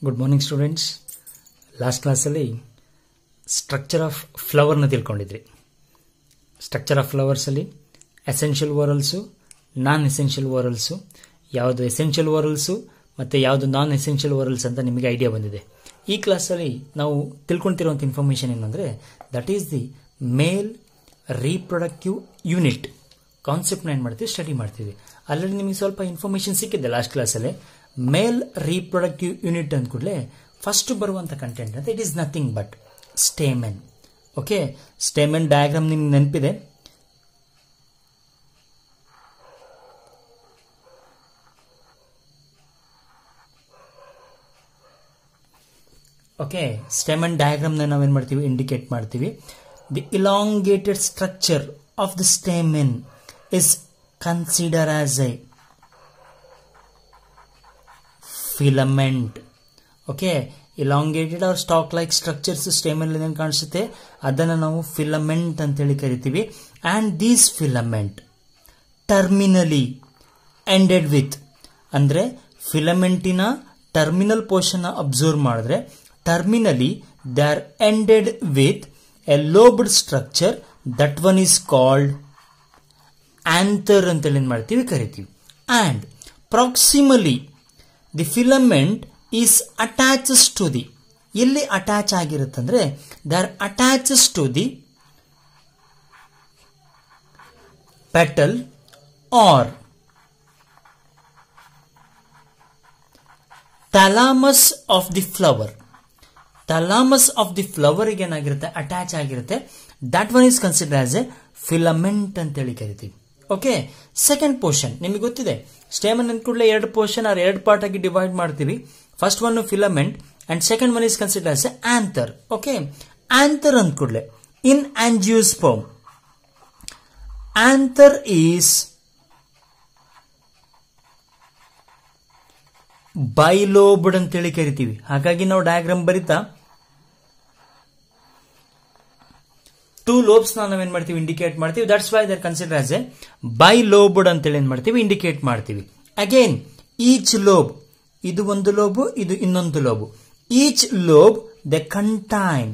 good morning students last ಕ್ಲಾಸಲ್ಲಿ structure of ಫ್ಲವರ್ನ ತಿಳ್ಕೊಂಡಿದ್ರಿ ಸ್ಟ್ರಕ್ಚರ್ ಆಫ್ ಫ್ಲವರ್ಸಲ್ಲಿ essential whorls non essential whorls ಯಾವುದು ಎಸೆನ್ಷಿಯಲ್ ಓರಲ್ಸು ಮತ್ತು ಯಾವುದು ನಾನ್ ಎಸೆನ್ಷಿಯಲ್ ಓರಲ್ಸ್ ಅಂತ ನಿಮಗೆ ಐಡಿಯಾ ಬಂದಿದೆ ಈ ಕ್ಲಾಸಲ್ಲಿ ನಾವು ತಿಳ್ಕೊಳ್ತಿರುವಂಥ ಇನ್ಫಾರ್ಮೇಷನ್ ಏನಂದರೆ that is the male reproductive unit ಕಾನ್ಸೆಪ್ಟ್ನ ಏನು ಮಾಡ್ತೀವಿ ಸ್ಟಡಿ ಮಾಡ್ತೀವಿ ಆಲ್ರೆಡಿ ನಿಮಗೆ ಸ್ವಲ್ಪ ಇನ್ಫಾರ್ಮೇಷನ್ ಸಿಕ್ಕಿದೆ ಲಾಸ್ಟ್ ಕ್ಲಾಸಲ್ಲಿ ಮೇಲ್ ರೀಪ್ರೊಡಕ್ಟಿವ್ ಯೂನಿಟ್ ಅಂದ ಕೂಡಲೇ ಫಸ್ಟ್ ಬರುವಂಥ ಕಂಟೆಂಟ್ ಅಂತ it is nothing but stamen okay stamen diagram ನಿಮ್ಗೆ ನೆನಪಿದೆ ಓಕೆ ಸ್ಟೆಮನ್ ಡಯಾಗ್ರಾಮ್ನ ನಾವೇನು ಮಾಡ್ತೀವಿ ಇಂಡಿಕೇಟ್ ಮಾಡ್ತೀವಿ the elongated structure of the stamen is consider as a filament okay elongated or stalk like structures stamen ಏನೇನು ಕಾಣಿಸುತ್ತೆ ಅದನ್ನು ನಾವು ಫಿಲಮೆಂಟ್ ಅಂತೇಳಿ ಕರಿತೀವಿ and these filament terminally ended with ಅಂದರೆ ಫಿಲಮೆಂಟಿನ ಟರ್ಮಿನಲ್ ಪೋರ್ಷನ್ ಅಬ್ಸರ್ವ್ ಮಾಡಿದ್ರೆ terminally they are ended with a lobed structure that one is called anther ಅಂತೇಳಿ ಏನು ಮಾಡ್ತೀವಿ ಕರಿತೀವಿ and proximally the filament is attaches to the ಎಲ್ಲಿ ಅಟ್ಯಾಚ್ ಆಗಿರುತ್ತಂದ್ರೆ they are attaches to the petal or thalamus of the flower thalamus of the flower ಏನಾಗಿರುತ್ತೆ attach ಆಗಿರುತ್ತೆ that one is consider as a filament ಅಂತೇಳಿ ಕರಿತೀವಿ okay second portion ನಿಮಗೆ ಗೊತ್ತಿದೆ stamen ಅಂದ ಕೂಡಲೇ ಎರಡು ಪೋರ್ಷನ್ ಆರ್ ಎರಡು ಪಾರ್ಟ್ ಆಗಿ ಡಿವೈಡ್ ಮಾಡ್ತೀವಿ first one filament and second one is consider as a anther okay anther ಅಂದ ಕೂಡಲೇ ಇನ್ ಆಂಜಿಯೋಸ್ಪೋಮ್ ಆಂಥರ್ ಈಸ್ ಬೈಲೋಬ್ಡ್ ಅಂತೇಳಿ ಕರಿತೀವಿ ಹಾಗಾಗಿ ನಾವು ಡಯಾಗ್ರಾಮ್ ಬರಿತಾ ಟೂ ಲೋಬ್ಸ್ ನಾವೇನ್ ಮಾಡ್ತೀವಿ ಇಂಡಿಕೇಟ್ ಮಾಡ್ತೀವಿ that's why they're consider as a bilobed ಅಂತೇಳಿ ಏನ್ ಮಾಡ್ತೀವಿ ಇಂಡಿಕೇಟ್ ಮಾಡ್ತೀವಿ ಅಗೇನ್ ಈಚ್ ಲೋಬ್ ಇದು ಒಂದು ಲೋಬು ಇದು ಇನ್ನೊಂದು lobe each lobe the contain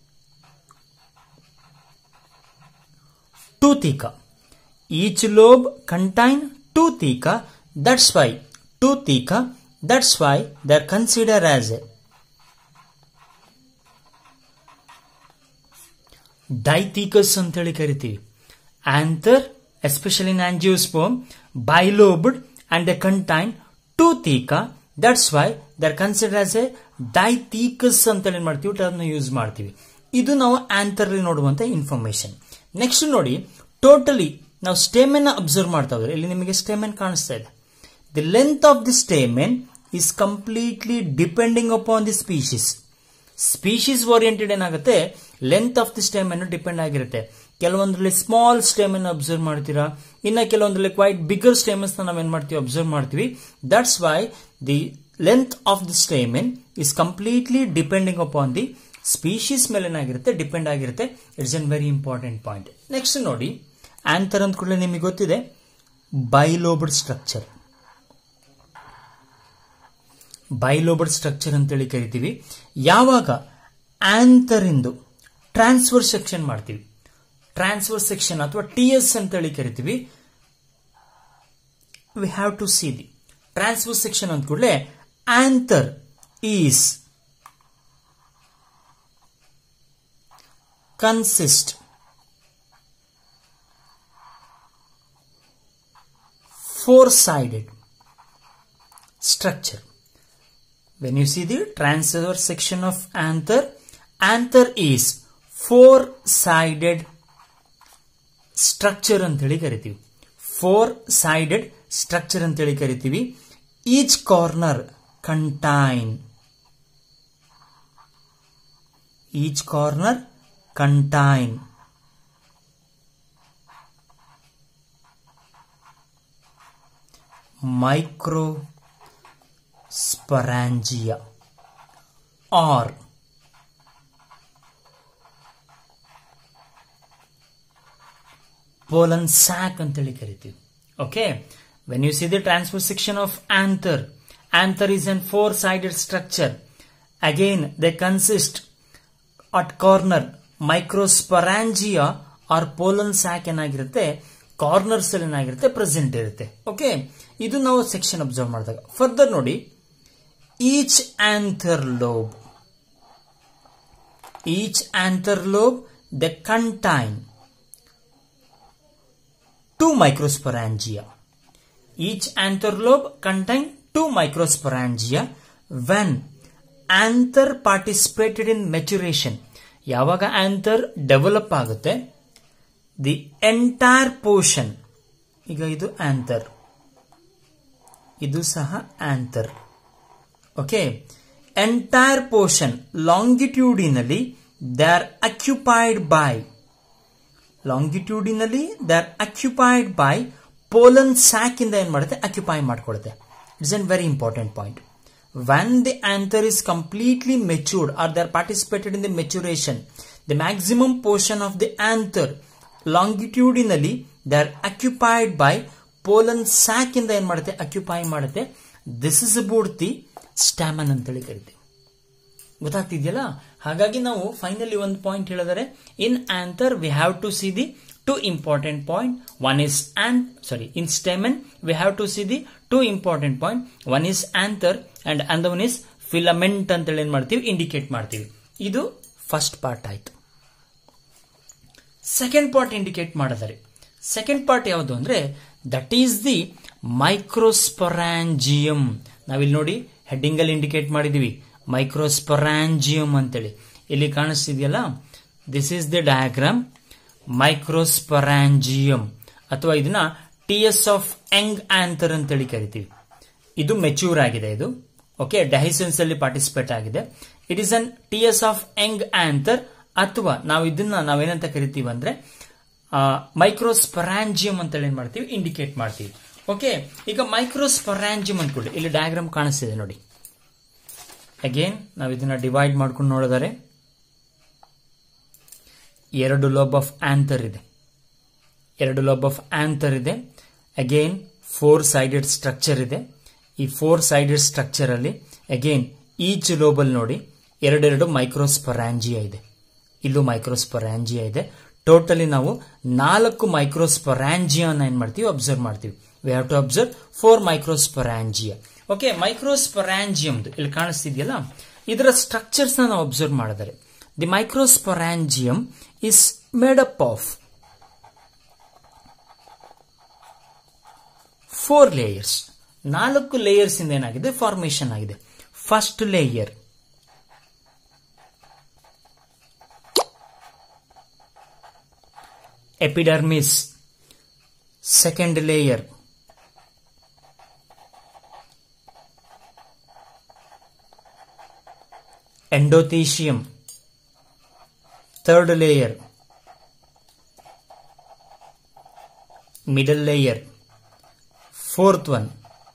two theca each lobe contain two theca that's why two theca that's why they're consider as a dithecous ಅಂತೇಳಿ ಕರಿತೀವಿ anther especially in angiosperm bilobed and the contain two theca that's why they're consider as a dithecous ಅಂತೇಳಿ ಏನ್ ಮಾಡ್ತೀವಿ term use ಮಾಡ್ತೀವಿ ಇದು ನಾವು anther ನೋಡುವಂತ information next ನೋಡಿ ಟೋಟಲಿ ನಾವು ಸ್ಟೇಮೆನ್ ಅಬ್ಸರ್ವ್ ಮಾಡ್ತಾ ಹೋದ್ರೆ ಇಲ್ಲಿ ನಿಮಗೆ ಸ್ಟೇಮೆನ್ ಕಾಣಿಸ್ತಾ ಇದೆ the length of the stamen is completely depending upon the species species oriented ಏನಾಗುತ್ತೆ ಲೆಂತ್ ಆಫ್ ದಿ ಸ್ಟೇಮ್ ಅನ್ನು ಡಿಪೆಂಡ್ ಆಗಿರುತ್ತೆ ಕೆಲವೊಂದ್ರಲ್ಲಿ ಸ್ಮಾಲ್ ಸ್ಟೇಮ್ ಅನ್ನು ಅಬ್ಸರ್ವ್ ಮಾಡ್ತೀರಾ ಇನ್ನ ಕೆಲವೊಂದ್ರಲ್ಲಿ ಕ್ವೈಟ್ ಬಿಗರ್ ಸ್ಟೇಮನ್ಸ್ ನಾವೇನ್ ಮಾಡ್ತೀವಿ ಅಬ್ಸರ್ವ್ ಮಾಡ್ತೀವಿ that's why the length of the stamen is completely depending upon the species ಮೇಲೆ ಏನಾಗಿರುತ್ತೆ ಡಿಪೆಂಡ್ ಆಗಿರುತ್ತೆ it's an very important point next ನೋಡಿ ಆಂಥರ್ ಅಂತ ಕೂಡಲೇ ನಿಮಗೆ ಗೊತ್ತಿದೆ ಬೈಲೋಬಡ್ ಸ್ಟ್ರಕ್ಚರ್ ಬೈಲೋಬಡ್ ಸ್ಟ್ರಕ್ಚರ್ ಅಂತೇಳಿ ಕರಿತೀವಿ ಯಾವಾಗ ಆಂಥರ್ ಇಂದು ಟ್ರಾನ್ಸ್ಫರ್ ಸೆಕ್ಷನ್ ಮಾಡ್ತೀವಿ ಟ್ರಾನ್ಸ್ಫರ್ ಸೆಕ್ಷನ್ ಅಥವಾ ಟಿ ಎಸ್ ಅಂತೇಳಿ ಕರಿತೀವಿ we have to see the transfer section ಅಂದ ಕೂಡಲೇ anther is consist four sided structure when you see the transverse section of anther anther is four sided structure ಅಂತೇಳಿ ಕರಿತೀವಿ four sided structure ಅಂತೇಳಿ ಕರಿತೀವಿ each corner contain each corner contain microsporangia or pollen sac ಅಂತೇಳಿ ಕರಿತೀವಿ okay when you see the transfer section of anther anther is an four sided structure again they consist at corner microsporangia or pollen sac ಏನಾಗಿರುತ್ತೆ corners ಅಲ್ಲಿ ಏನಾಗಿರುತ್ತೆ present ಇರುತ್ತೆ okay ಇದು ನಾವು section observe ಮಾಡಿದಾಗ further ನೋಡಿ each anther lobe each anther lobe the contain two microsporangia each anther lobe contain two microsporangia when anther participated in maturation ಯಾವಾಗ anther develop ಆಗುತ್ತೆ ದಿ ಎಂಟೈರ್ ಪೋರ್ಷನ್ ಈಗ ಇದು anther ಇದು ಸಹ anther okay entire portion longitudinally they are occupied by longitudinally they are occupied by pollen sac ಇಂದ ಏನ್ ಮಾಡುತ್ತೆ occupy ಮಾಡ್ಕೊಳುತ್ತೆ it's an very important point when the anther is completely matured or they are participated in the maturation the maximum portion of the anther longitudinally they are occupied by pollen sac ಇಂದ ಏನ್ ಮಾಡುತ್ತೆ occupy ಮಾಡುತ್ತೆ this is about the stamen ಅಂತೇಳಿ ಕರಿತೀವಿ ಗೊತ್ತಾಗ್ತಿದೆಯಲ್ಲ ಹಾಗಾಗಿ ನಾವು finally ಒಂದು ಪಾಯಿಂಟ್ ಹೇಳಿದರೆ in anther we have to see the two important point one is and sorry in stamen we have to see the two important point one is anther and another one is filament ಅಂತ ಹೇಳಿ ಏನ್ ಮಾಡ್ತೀವಿ indicate ಮಾಡ್ತೀವಿ ಇದು first part ಆಯ್ತು second part indicate ಮಾಡಿದರೆ second part ಯಾವುದು ಅಂದ್ರೆ ದಟ್ ಈಸ್ ದಿ ಮೈಕ್ರೋಸ್ಪೊರಾಂಜಿಯಂ ನಾವಿಲ್ಲಿ ನೋಡಿ ಹೆಡ್ಡಿಂಗ್ ಅಲ್ಲಿ ಇಂಡಿಕೇಟ್ ಮಾಡಿದೀವಿ ಮೈಕ್ರೋಸ್ಪೊರಾಂಜಿಯಂ ಅಂತೇಳಿ ಇಲ್ಲಿ ಕಾಣಿಸ್ತಿದೆಯಲ್ಲ this is the diagram microsporangium ಅಥವಾ ಇದನ್ನ T S of young anther ಅಂತೇಳಿ ಕರಿತೀವಿ ಇದು ಮೆಚ್ಯೂರ್ ಆಗಿದೆ ಇದು ಓಕೆ ಡೈಸೆನ್ಸ್ ಅಲ್ಲಿ ಪಾರ್ಟಿಸಿಪೇಟ್ ಆಗಿದೆ it is an T S of young anther ಅಥವಾ ನಾವು ಇದನ್ನ ನಾವೇನಂತ ಕರಿತೀವಿ ಅಂದ್ರೆ ಮೈಕ್ರೋಸ್ಪೊರಾಂಜಿಯಂ ಅಂತ ಏನ್ ಮಾಡ್ತೀವಿ ಇಂಡಿಕೇಟ್ ಮಾಡ್ತೀವಿ ಓಕೆ ಈಗ ಮೈಕ್ರೋಸ್ಪೊರಾಂಜಿಯಂ ಅಂದ್ಕೊಳ್ಳಿ ಇಲ್ಲಿ ಡಯಾಗ್ರಾಮ್ ಕಾಣಿಸ್ತಿದೆ ನೋಡಿ ಅಗೇನ್ ನಾವು ಇದನ್ನ ಡಿವೈಡ್ ಮಾಡ್ಕೊಂಡು ನೋಡಿದರೆ ಎರಡು ಲೋಬ್ ಆಫ್ ಆಂಥರ್ ಇದೆ ಎರಡು ಲೋಬ್ ಆಫ್ ಆಂಥರ್ ಇದೆ ಅಗೇನ್ ಫೋರ್ ಸೈಡೆಡ್ ಸ್ಟ್ರಕ್ಚರ್ ಇದೆ ಈ ಫೋರ್ ಸೈಡೆಡ್ ಸ್ಟ್ರಕ್ಚರ್ ಅಲ್ಲಿ ಅಗೇನ್ ಈಚ್ ಲೋಬಲ್ ನೋಡಿ ಎರಡೆರಡು ಮೈಕ್ರೋಸ್ಪೊರಾಂಜಿಯಾ ಇದೆ ಇಲ್ಲೂ ಮೈಕ್ರೋಸ್ಪೊರಾಂಜಿಯಾ ಇದೆ ಟೋಟಲಿ ನಾವು ನಾಲ್ಕು ಮೈಕ್ರೋಸ್ಪೊರಾಂಜಿಯಾನ ಏನ್ ಮಾಡ್ತೀವಿ ಅಬ್ಸರ್ವ್ ಮಾಡ್ತೀವಿ we have to observe four microsporangia okay ಮೈಕ್ರೋಸ್ಪೊರಾಂಜಿಯಮ್ದು ಇಲ್ಲಿ ಕಾಣಿಸ್ತಿದೆಯಲ್ಲ ಇದರ ಸ್ಟ್ರಕ್ಚರ್ಸ್ ನಾವು ಅಬ್ಸರ್ವ್ ಮಾಡಿದರೆ the microsporangium is made up of four layers ನಾಲ್ಕು ಲೇಯರ್ಸ್ ಇಂದ ಏನಾಗಿದೆ ಫಾರ್ಮೇಶನ್ ಆಗಿದೆ first layer epidermis second layer endothecium third layer middle layer fourth one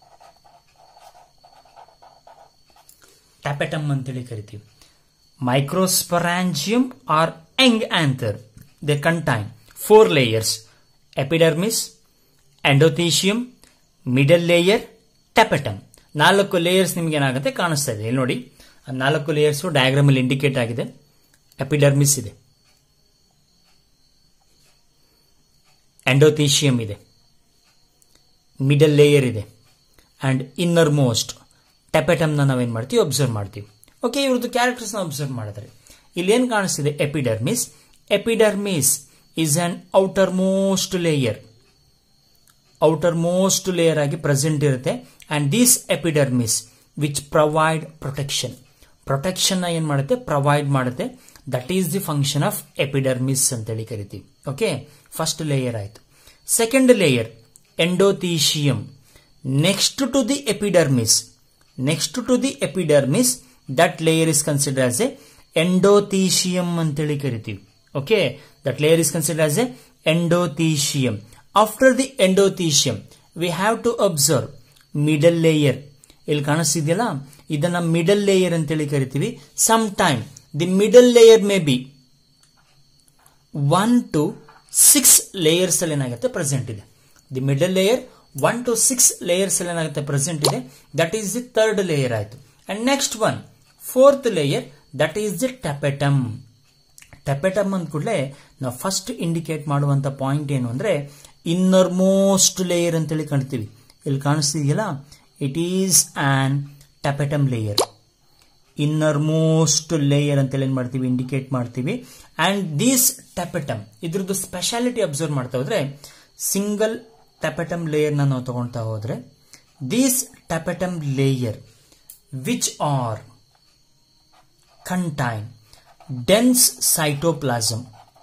tapetum ಅಂತೇಳಿ ಕರಿತೀವಿ microsporangium or young anther they contain four layers epidermis endothecium middle layer tapetum ನಾಲ್ಕು layers ನಿಮ್ಗೆ ಏನಾಗುತ್ತೆ ಕಾಣಿಸ್ತಾ ಇದೆ ಇಲ್ಲಿ ನೋಡಿ ಆ ನಾಲ್ಕು ಲೇಯರ್ಸ್ ಡಯಾಗ್ರಾಮ್ ಅಲ್ಲಿ ಇಂಡಿಕೇಟ್ ಆಗಿದೆ ಎಪಿಡರ್ಮಿಸ್ ಇದೆ ಎಂಡೋಥೀಶಿಯಂ ಇದೆ ಮಿಡಲ್ ಲೇಯರ್ ಇದೆ ಅಂಡ್ ಇನ್ನರ್ ಮೋಸ್ಟ್ ಟೆಪೆಟಮ್ನ ನಾವೇನ್ ಮಾಡ್ತೀವಿ ಅಬ್ಸರ್ವ್ ಮಾಡ್ತೀವಿ ಓಕೆ ಇವ್ರದ್ದು ಕ್ಯಾರೆಕ್ಟರ್ಸ್ ಅಬ್ಸರ್ವ್ ಮಾಡಿದ್ರೆ ಇಲ್ಲಿ ಏನ್ ಕಾಣಿಸ್ತಿದೆ epidermis epidermis is an outermost layer outermost layer ಆಗಿ ಪ್ರೆಸೆಂಟ್ ಇರುತ್ತೆ and this epidermis which provide protection protection ಏನ್ ಮಾಡುತ್ತೆ ಪ್ರೊವೈಡ್ ಮಾಡುತ್ತೆ that is the function of epidermis ಅಂತೇಳಿ ಕರಿತೀವಿ ಓಕೆ ಫಸ್ಟ್ ಲೇಯರ್ ಆಯ್ತು second layer endothecium next to the epidermis next to the epidermis that layer is consider as a endothecium ಅಂತೇಳಿ ಕರಿತೀವಿ okay that layer is consider as a endothecium after the endothecium we have to observe middle layer ಇಲ್ಲಿ ಕಾಣಿಸ್ತಿದೆಯಲ್ಲ ಇದನ್ನ middle layer ಅಂತೇಳಿ ಕರಿತೀವಿ some time the middle layer may be one to six layers ಅಲ್ಲಿ ಏನಾಗುತ್ತೆ present ಇದೆ the middle layer one to six layers ಅಲ್ಲಿ ಏನಾಗುತ್ತೆ ಪ್ರೆಸೆಂಟ್ ಇದೆ that is the third layer ಆಯ್ತು and next one fourth layer that is the tapetum tapetum ಅಂದ ಕೂಡಲೇ ನಾವು ಫಸ್ಟ್ ಇಂಡಿಕೇಟ್ ಮಾಡುವಂತ ಪಾಯಿಂಟ್ ಏನು ಅಂದ್ರೆ ಇನ್ನರ್ ಮೋಸ್ಟ್ ಲೇಯರ್ ಅಂತೇಳಿ ಕಾಣ್ತೀವಿ ಇಲ್ಲಿ ಕಾಣಿಸ್ತಿದೆಯಲ್ಲ it is an tapetum layer innermost layer ಅಂತೇಳಿ ಏನ್ ಮಾಡ್ತೀವಿ ಇಂಡಿಕೇಟ್ ಮಾಡ್ತೀವಿ ಅಂಡ್ ದಿಸ್ ಟೆಪೆಟಮ್ ಇದ್ರದ್ದು ಸ್ಪೆಷಾಲಿಟಿ ಅಬ್ಸರ್ವ್ ಮಾಡ್ತಾ ಹೋದ್ರೆ ಸಿಂಗಲ್ ಟೆಪೆಟಮ್ ಲೇಯರ್ ನಾವು ತಗೊಳ್ತಾ ಹೋದ್ರೆ this tapetum layer which are contain dense cytoplasm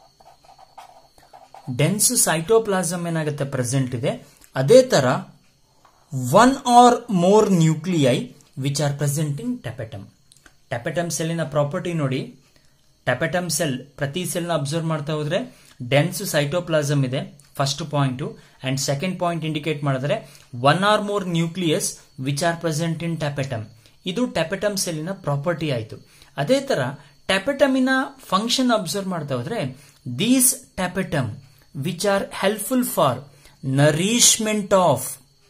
dense cytoplasm ಏನಾಗುತ್ತೆ ಪ್ರೆಸೆಂಟ್ ಇದೆ ಅದೇ ತರ one or more nuclei which are present in tapetum tapetum ಸೆಲ್ಲಿನ ಪ್ರಾಪರ್ಟಿ ನೋಡಿ ಟೆಪೆಟಮ್ ಸೆಲ್ ಪ್ರತಿ ಸೆಲ್ನ ಅಬ್ಸರ್ವ್ ಮಾಡ್ತಾ ಹೋದ್ರೆ ಡೆನ್ಸ್ ಸೈಟೋಪ್ಲಾಸಮ್ ಇದೆ first point and second point indicate ಮಾಡಿದ್ರೆ one or more nucleus which are present in tapetum ಇದು tapetum ಸೆಲ್ಲಿನ ಪ್ರಾಪರ್ಟಿ ಆಯಿತು ಅದೇ ತರ ಟೆಪೆಟಮಿನ ಫಂಕ್ಷನ್ ಅಬ್ಸರ್ವ್ ಮಾಡ್ತಾ ಹೋದ್ರೆ these tapetum which are helpful for nourishment of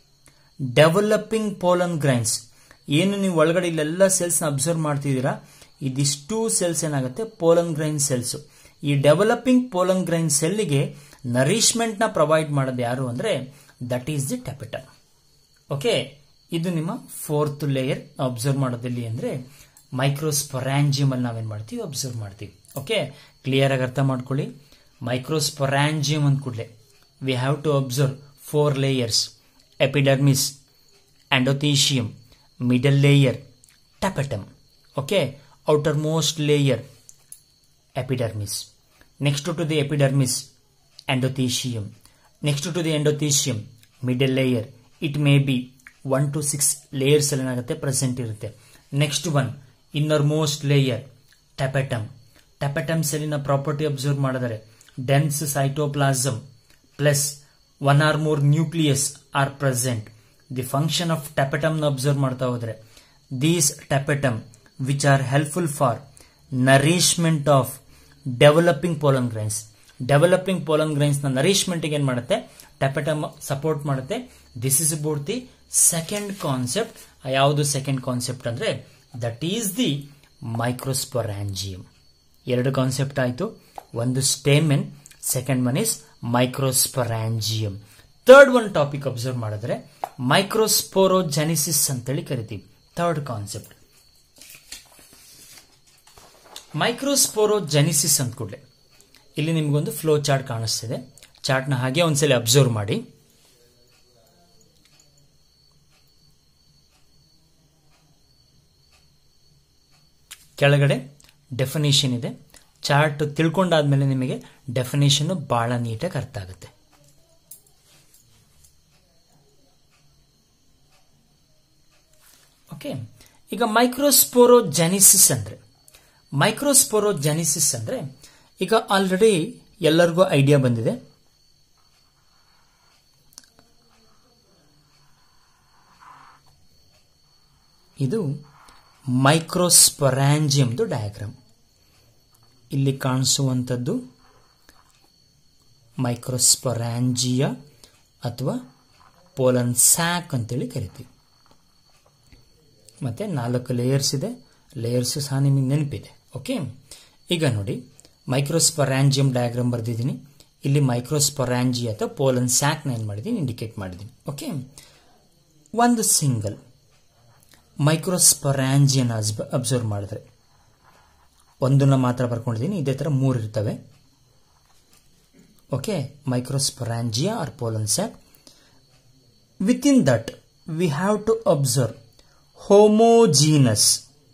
developing pollen grains ಏನು ನೀವು ಒಳಗಡೆ ಇಲ್ಲೆಲ್ಲ ಸೆಲ್ಸ್ ಅಬ್ಸರ್ವ್ ಮಾಡ್ತಿದ್ದೀರಾ ಇದಿಷ್ಟು ಸೆಲ್ಸ್ ಏನಾಗುತ್ತೆ ಪೋಲನ್ ಗ್ರೈನ್ ಸೆಲ್ಸ್ ಈ ಡೆವಲಪಿಂಗ್ ಪೋಲನ್ ಗ್ರೈನ್ ಸೆಲ್ಗೆ ನರಿಶ್ಮೆಂಟ್ ನ ಪ್ರೊವೈಡ್ ಮಾಡೋದು ಯಾರು ಅಂದ್ರೆ that is the tapetum okay ಇದು ನಿಮ್ಮ ಫೋರ್ತ್ ಲೇಯರ್ ಅಬ್ಸರ್ವ್ ಮಾಡೋದಲ್ಲಿ ಅಂದ್ರೆ ಮೈಕ್ರೋಸ್ಪೊರಾಂಜಿಯಮ್ ಅಲ್ಲಿ ನಾವೇನ್ ಮಾಡ್ತೀವಿ ಅಬ್ಸರ್ವ್ ಮಾಡ್ತೀವಿ ಓಕೆ ಕ್ಲಿಯರ್ ಆಗಿ ಅರ್ಥ ಮಾಡ್ಕೊಳ್ಳಿ ಮೈಕ್ರೋಸ್ಪೊರಾಂಜಿಯಮ್ ಅಂದ ಕೂಡಲೇ we have to observe four layers epidermis endothecium middle layer tapetum okay outermost layer epidermis next to the epidermis endothelium next to the endothelium middle layer it may be 1 to 6 layers ಅಲ್ಲಿ ಏನಾಗುತ್ತೆ present ಇರುತ್ತೆ next one innermost layer tapetum tapetum ಸೆಲ್ಲಿನ property observe ಮಾಡಿದರೆ dense cytoplasm plus one or more nucleus are present the function of tapetum observe ಮಾಡ್ತಾ ಹೋದ್ರೆ these tapetum which are helpful for nourishment of developing pollen grains developing pollen grains ನ nourishment ಏನ್ ಮಾಡುತ್ತೆ tapetum support ಮಾಡುತ್ತೆ this is about the second concept ಯಾವುದು second concept ಅಂದ್ರೆ that is the microsporangium ಎರಡು concept ಆಯ್ತು ಒಂದು stamen second one is microsporangium third one topic observe ಮಾಡಿದ್ರೆ ಮೈಕ್ರೋಸ್ಪೋರೋಜೆನಿಸಿಸ್ ಅಂತೇಳಿ ಕರಿತೀವಿ ಥರ್ಡ್ ಕಾನ್ಸೆಪ್ಟ್ ಮೈಕ್ರೋಸ್ಪೋರೋಜೆನಿಸಿಸ್ ಅಂತ ಕೂಡಲೇ ಇಲ್ಲಿ ನಿಮಗೊಂದು ಫ್ಲೋ ಚಾರ್ಟ್ ಕಾಣಿಸ್ತಿದೆ ಚಾರ್ಟ್ನ ಹಾಗೆ ಒಂದ್ಸಲಿ ಅಬ್ಸರ್ವ್ ಮಾಡಿ ಕೆಳಗಡೆ ಡೆಫಿನೇಷನ್ ಇದೆ ಚಾರ್ಟ್ ತಿಳ್ಕೊಂಡಾದ್ಮೇಲೆ ನಿಮಗೆ ಡೆಫಿನೇಷನ್ ಬಹಳ ನೀಟಾಗಿ ಅರ್ಥ ಆಗುತ್ತೆ ಓಕೆ ಈಗ ಮೈಕ್ರೋಸ್ಪೋರೋಜೆನಿಸಿಸ್ ಅಂದ್ರೆ ಮೈಕ್ರೋಸ್ಪೋರೋಜೆನಿಸಿಸ್ ಅಂದ್ರೆ ಈಗ ಆಲ್ರೆಡಿ ಎಲ್ಲರಿಗೂ ಐಡಿಯಾ ಬಂದಿದೆ ಇದು ಮೈಕ್ರೋಸ್ಪೊರಾಂಜಿಯಮ್ದು ಡಯಾಗ್ರಾಮ್ ಇಲ್ಲಿ ಕಾಣಿಸುವಂಥದ್ದು ಮೈಕ್ರೋಸ್ಪೊರಾಂಜಿಯಾ ಅಥವಾ ಪೋಲನ್ ಸ್ಯಾಕ್ ಅಂತೇಳಿ ಕರಿತೀವಿ ಮತ್ತೆ ನಾಲ್ಕು ಲೇಯರ್ಸ್ ಇದೆ ಲೇಯರ್ಸ್ ಸಹ ನಿಮಗೆ ನೆನಪಿದೆ ಓಕೆ ಈಗ ನೋಡಿ ಮೈಕ್ರೋಸ್ಪೊರಾಂಜಿಯಂ ಡಯಾಗ್ರಾಮ್ ಬರೆದಿದ್ದೀನಿ ಇಲ್ಲಿ ಮೈಕ್ರೋಸ್ಪೊರಾಂಜಿ ಅಥವಾ ಪೋಲನ್ ಸ್ಯಾಕ್ನ ಏನು ಮಾಡಿದ್ದೀನಿ ಇಂಡಿಕೇಟ್ ಮಾಡಿದ್ದೀನಿ ಓಕೆ ಒಂದು ಸಿಂಗಲ್ ಮೈಕ್ರೋಸ್ಪೊರಾಂಜಿಯನ್ ಅಬ್ಸರ್ವ್ ಮಾಡಿದ್ರೆ ಒಂದನ್ನ ಮಾತ್ರ ಬರ್ಕೊಂಡಿದ್ದೀನಿ ಇದೇ ಥರ ಮೂರು ಇರ್ತವೆ okay microsporangia or pollen sac within that we have to observe homogeneous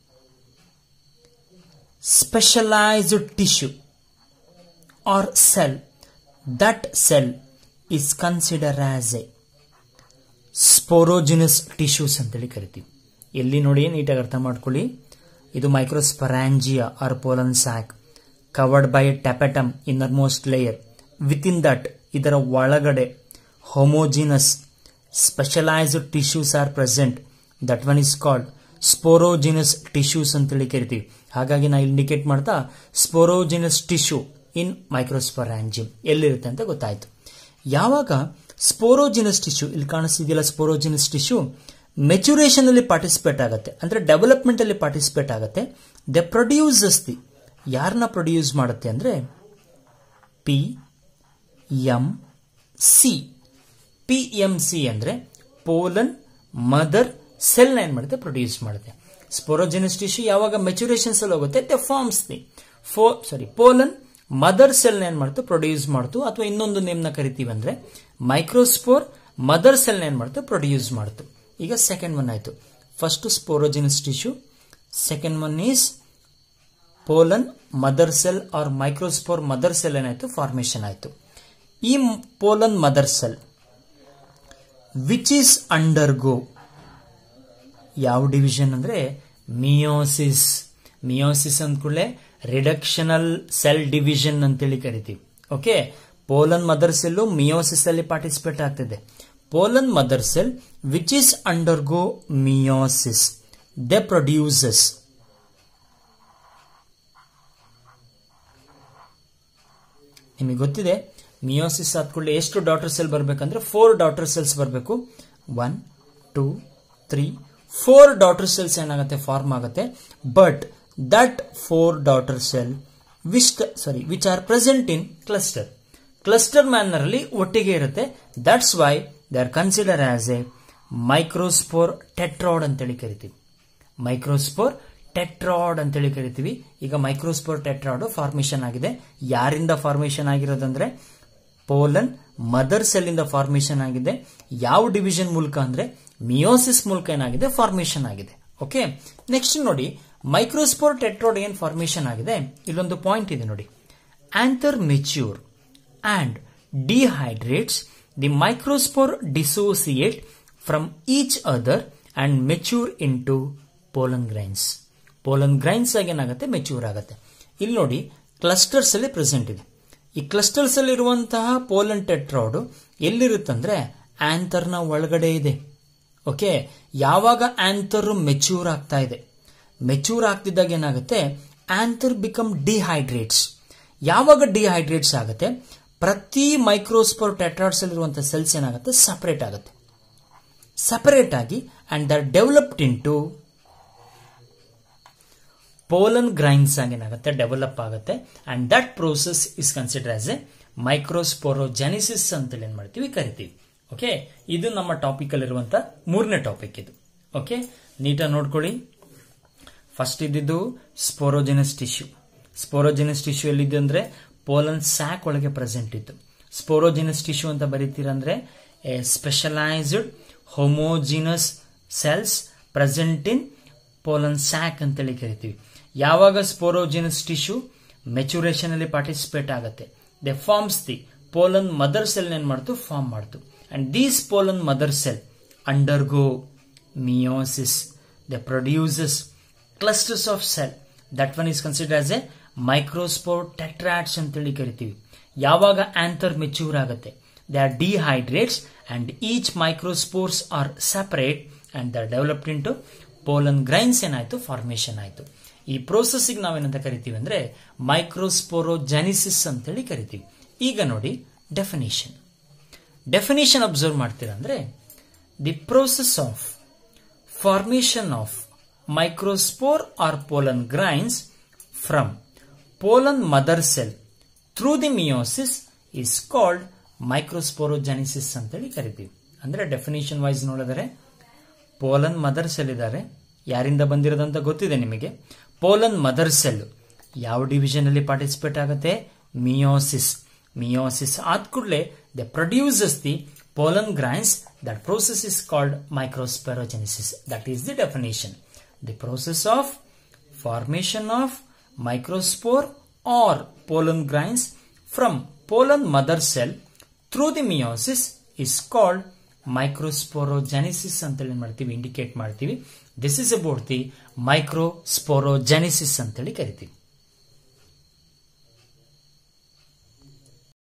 specialized tissue or cell that cell is considered as a sporogenous tissues ಅಂತೇಳಿ ಕರಿತೀವಿ ಎಲ್ಲಿ ನೋಡಿ ನೀಟಾಗಿ ಅರ್ಥ ಮಾಡ್ಕೊಳ್ಳಿ ಇದು microsporangia or pollen sac covered by tapetum innermost layer within that ಇದರ ಒಳಗಡೆ homogeneous specialised tissues are present that one is called sporogenous tissues ಅಂತೇಳಿ ಕರಿತೀವಿ ಹಾಗಾಗಿ ನಾ ಇಂಡಿಕೇಟ್ ಮಾಡ್ತಾ ಸ್ಪೋರೋಜಿನಸ್ ಟಿಶ್ಯೂ ಇನ್ ಮೈಕ್ರೋಸ್ಪೊರಾಂಜಿಯಂ ಎಲ್ಲಿರುತ್ತೆ ಅಂತ ಗೊತ್ತಾಯ್ತು ಯಾವಾಗ ಸ್ಪೋರೋಜಿನಸ್ ಟಿಶ್ಯೂ ಇಲ್ಲಿ ಕಾಣಿಸ್ತಿದೆಯಲ್ಲ ಸ್ಪೋರೋಜಿನಸ್ ಟಿಶ್ಯೂ ಮೆಚುರೇಷನ್ ಅಲ್ಲಿ ಪಾರ್ಟಿಸಿಪೇಟ್ ಆಗುತ್ತೆ ಅಂದ್ರೆ ಡೆವಲಪ್ಮೆಂಟ್ ಅಲ್ಲಿ ಪಾರ್ಟಿಸಿಪೇಟ್ ಆಗುತ್ತೆ ದೆ ಪ್ರೊಡ್ಯೂಸಸ್ ದಿ ಯಾರನ್ನ ಪ್ರೊಡ್ಯೂಸ್ ಮಾಡುತ್ತೆ ಅಂದ್ರೆ P M C P M C ಅಂದ್ರೆ ಪೋಲನ್ ಮದರ್ ಸೆಲ್ ಏನ್ ಮಾಡುತ್ತೆ ಪ್ರೊಡ್ಯೂಸ್ ಮಾಡುತ್ತೆ ಸ್ಪೋರೋಜೆನಸ್ ಟಿಶ್ಯೂ ಯಾವಾಗ ಮೆಚುರೇಷನ್ಸ್ ಅಲ್ಲಿ ಹೋಗುತ್ತೆ they forms the four sorry pollen mother cell ಏನ್ ಮಾಡ್ತು ಪ್ರೊಡ್ಯೂಸ್ ಮಾಡ್ತು ಅಥವಾ ಇನ್ನೊಂದು ನೇಮ್ನ ಕರಿತೀವಿ ಅಂದ್ರೆ ಮೈಕ್ರೋಸ್ಪೋರ್ ಮದರ್ ಸೆಲ್ ಏನ್ ಮಾಡ್ತು ಪ್ರೊಡ್ಯೂಸ್ ಮಾಡ್ತು ಈಗ ಸೆಕೆಂಡ್ ಒನ್ ಆಯ್ತು first sporogenous tissue second one is pollen mother cell or microspore mother cell ಏನಾಯ್ತು ಫಾರ್ಮೇಶನ್ ಆಯ್ತು ಈ pollen mother cell which is undergo ಯಾವ ಡಿವಿಷನ್ ಅಂದ್ರೆ ಮಿಯೋಸಿಸ್ ಮಿಯೋಸಿಸ್ ಅಂದ್ಕೂಡಲೇ ರಿಡಕ್ಷನಲ್ ಸೆಲ್ ಡಿವಿಷನ್ ಅಂತೇಳಿ ಕರಿತೀವಿ okay pollen mother cell meiosis ಅಲ್ಲಿ participate ಆಗ್ತಿದೆ pollen mother cell which is undergo meiosis they produces ನಿಮಗೆ ಗೊತ್ತಿದೆ ಮಿಯೋಸಿಸ್ ಆದ್ಕೊಳ್ಳಿ ಎಷ್ಟು ಡಾಟರ್ ಸೆಲ್ ಬರಬೇಕಂದ್ರೆ ಫೋರ್ ಡಾಟರ್ ಸೆಲ್ಸ್ ಬರಬೇಕು one two three four daughter cells ಏನಾಗುತ್ತೆ ಫಾರ್ಮ್ ಆಗುತ್ತೆ but that four daughter cell which sorry which are present in cluster cluster manner ಅಲ್ಲಿ ಒಟ್ಟಿಗೆ ಇರುತ್ತೆ that's why they are consider as a microspore tetrad ಅಂತೇಳಿ ಕರಿತೀವಿ microspore tetrad ಅಂತೇಳಿ ಕರಿತೀವಿ ಈಗ ಮೈಕ್ರೋಸ್ಪೋರ್ ಟೆಟ್ರಾಡ್ ಫಾರ್ಮೇಶನ್ ಆಗಿದೆ ಯಾರಿಂದ ಫಾರ್ಮೇಶನ್ ಆಗಿರೋದಂದ್ರೆ ಪೋಲನ್ ಮದರ್ ಸೆಲ್ ಇಂದ ಫಾರ್ಮೇಶನ್ ಆಗಿದೆ ಯಾವ ಡಿವಿಷನ್ ಮೂಲಕ ಅಂದ್ರೆ ಮಿಯೋಸಿಸ್ ಮೂಲಕ ಏನಾಗಿದೆ ಫಾರ್ಮೇಶನ್ ಆಗಿದೆ ಓಕೆ ನೆಕ್ಸ್ಟ್ ನೋಡಿ ಮೈಕ್ರೋಸ್ಪೋರ್ ಟೆಟ್ರಾಡ್ ಏನ್ ಫಾರ್ಮೇಶನ್ ಆಗಿದೆ ಇಲ್ಲೊಂದು ಪಾಯಿಂಟ್ ಇದೆ ನೋಡಿ anther mature and dehydrates the microspore dissociate from each other and mature into pollen grains pollen grains ಆಗಿ ಏನಾಗುತ್ತೆ ಮೆಚ್ಯೂರ್ ಆಗುತ್ತೆ ಇಲ್ಲಿ ನೋಡಿ ಕ್ಲಸ್ಟರ್ಸ್ ಅಲ್ಲಿ ಪ್ರೆಸೆಂಟ್ ಇದೆ ಈ ಕ್ಲಸ್ಟರ್ಸ್ ಅಲ್ಲಿ ಇರುವಂತಹ ಪೋಲನ್ ಟೆಟ್ರಾಡ್ ಎಲ್ಲಿರುತ್ತಂದ್ರೆ ಆಂಥರ್ನ ಒಳಗಡೆ ಇದೆ ಓಕೆ ಯಾವಾಗ ಆಂಥರ್ ಮೆಚ್ಯೂರ್ ಆಗ್ತಾ ಇದೆ ಮೆಚ್ಯೂರ್ ಆಗ್ತಿದ್ದಾಗ ಏನಾಗುತ್ತೆ ಆಂಥರ್ ಬಿಕಮ್ ಡಿಹೈಡ್ರೇಟ್ಸ್ ಯಾವಾಗ ಡಿಹೈಡ್ರೇಟ್ಸ್ ಆಗುತ್ತೆ ಪ್ರತಿ ಮೈಕ್ರೋಸ್ಪೋರ್ ಟೆಟ್ರಾಡ್ಸ್ ಅಲ್ಲಿರುವಂತಹ ಸೆಲ್ಸ್ ಏನಾಗುತ್ತೆ ಸಪರೇಟ್ ಆಗುತ್ತೆ ಸಪರೇಟ್ ಆಗಿ and they're developed into pollen grains ಆಗಿ ಏನಾಗುತ್ತೆ ಡೆವಲಪ್ ಆಗುತ್ತೆ and that process is consider as a microsporogenesis ಅಂತೇಳಿ ಏನ್ ಮಾಡ್ತೀವಿ ಕರಿತೀವಿ ಓಕೆ ಇದು ನಮ್ಮ ಟಾಪಿಕ್ ಅಲ್ಲಿರುವಂತ ಮೂರನೇ ಟಾಪಿಕ್ ಇದು ಓಕೆ ನೀಟಾಗಿ ನೋಡ್ಕೊಳ್ಳಿ ಫಸ್ಟ್ ಇದ್ದಿದ್ದು ಸ್ಪೋರೋಜೆನಸ್ ಟಿಶ್ಯೂ ಸ್ಪೋರೋಜೆನಸ್ ಟಿಶ್ಯೂ ಎಲ್ಲಿದೆ ಅಂದ್ರೆ ಪೋಲನ್ ಸ್ಯಾಕ್ ಒಳಗೆ ಪ್ರೆಸೆಂಟ್ ಇತ್ತು ಸ್ಪೋರೋಜಿನಸ್ ಟಿಶ್ಯೂ ಅಂತ ಬರೀತೀರಂದ್ರೆ a specialised homogenous cells present in pollen sac ಅಂತೇಳಿ ಕರಿತೀವಿ ಯಾವಾಗ ಸ್ಪೋರೋಜಿನಸ್ ಟಿಶ್ಯೂ ಮೆಚುರೇಷನ್ ಅಲ್ಲಿ ಪಾರ್ಟಿಸಿಪೇಟ್ ಆಗುತ್ತೆ they forms the pollen mother cell ಏನ್ ಮಾಡ್ತು ಫಾರ್ಮ್ ಮಾಡ್ತು and these pollen mother cell undergo meiosis they produces clusters of cell that one is consider as a microspore tetrads ಅಂತೇಳಿ ಕರಿತೀವಿ ಯಾವಾಗ anther mature ಆಗುತ್ತೆ they are dehydrates and each microspores are separate and the developed into pollen grains ಏನಾಯ್ತು formation ಆಯ್ತು ಈ ಪ್ರೋಸೆಸ್ಗೆ ನಾವೇನಂತ ಕರಿತೀವಿ ಅಂದ್ರೆ ಮೈಕ್ರೋಸ್ಪೋರೋಜೆನಿಸಿಸ್ ಅಂತೇಳಿ ಕರಿತೀವಿ ಈಗ ನೋಡಿ ಡೆಫಿನೇಷನ್ ಡೆಫಿನೇಷನ್ ಅಬ್ಸರ್ವ್ ಮಾಡ್ತೀರಾ ಅಂದ್ರೆ the process of formation of microspore or pollen grains from pollen mother cell through the meiosis is called microsporogenesis ಅಂತೇಳಿ ಕರಿತೀವಿ ಅಂದ್ರೆ ಡೆಫಿನೇಷನ್ ವೈಸ್ ನೋಡಿದರೆ ಪೋಲನ್ ಮದರ್ ಸೆಲ್ ಇದ್ದಾರೆ ಯಾರಿಂದ ಬಂದಿರೋದಂತ ಗೊತ್ತಿದೆ ನಿಮಗೆ ಪೋಲನ್ ಮದರ್ ಸೆಲ್ ಯಾವ ಡಿವಿಷನ್ ಅಲ್ಲಿ ಪಾರ್ಟಿಸಿಪೇಟ್ ಆಗುತ್ತೆ ಮಿಯೋಸಿಸ್ ಮಿಯೋಸಿಸ್ ಆದ ಕೂಡಲೇ the produces the pollen grains that process is called microsporogenesis that is the definition the process of formation of microspore or pollen grains from pollen mother cell through the meiosis is called microsporogenesis ಅಂತೇಳಿ ಮಾಡ್ತೀವಿ indicate ಮಾಡ್ತೀವಿ this is about the microsporogenesis ಅಂತೇಳಿ ಕರಿತೀವಿ